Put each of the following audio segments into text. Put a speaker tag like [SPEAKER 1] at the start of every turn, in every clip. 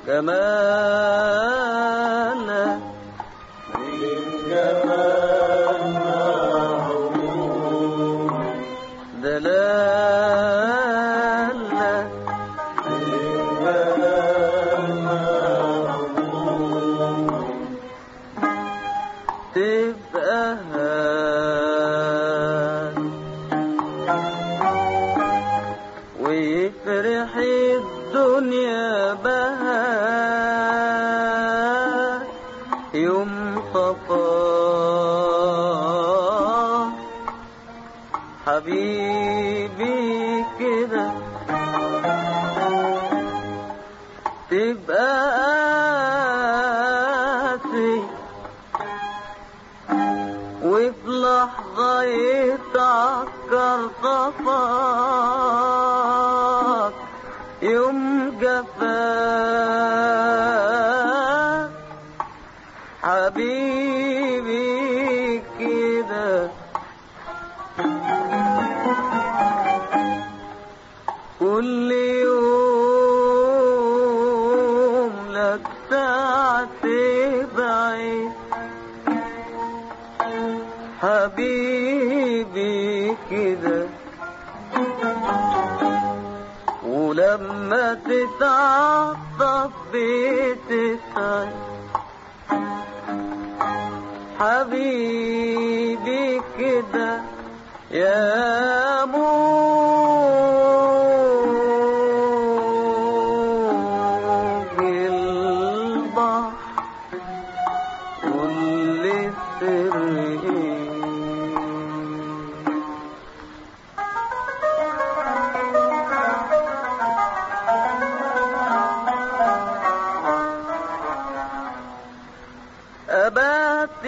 [SPEAKER 1] جمالك دلالك تبقى هان ويفرح الدنيا بها يوم صفا حبيبي كده تبقى قاسي وفي لحظة يتعكر صفاك يوم جفاك حبيبي كده كل يوم لك ساعة بعيد حبيبي كده ولما تتعطف بتسعد حبيبي كده يا موج البحر كل سر إيه أبات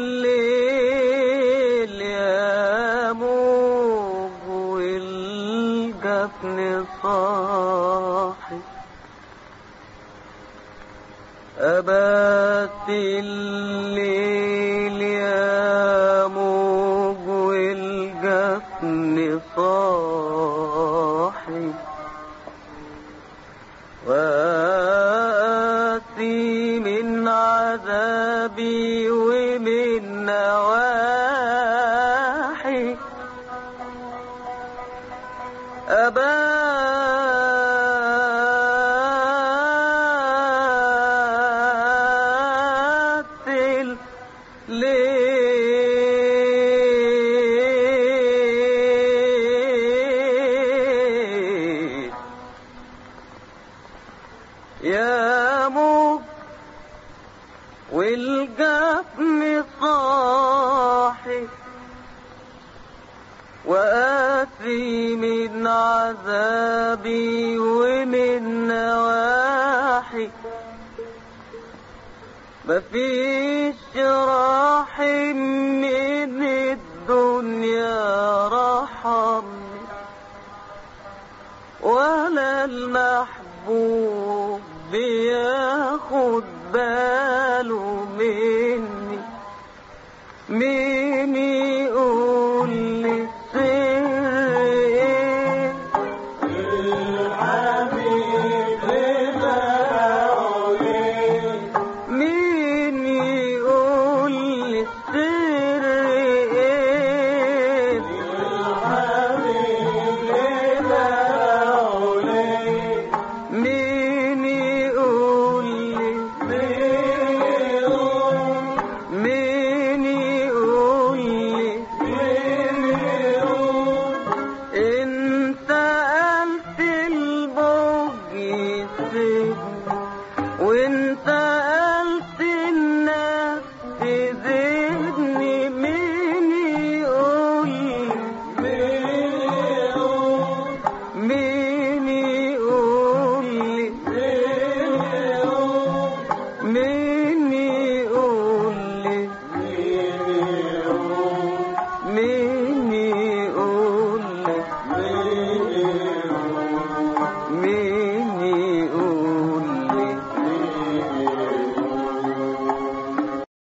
[SPEAKER 1] الليل يا موج والجفن صاحي أبات الليل يا موج والجفن صاحي وآتي من عذابي ومن نواحي أبات الليل يا موج والجفن صاحي وآتي من عذابي ومن نواحي مفيش راح من الدنيا رحمني ولا المحبوب بياخد باله مني مين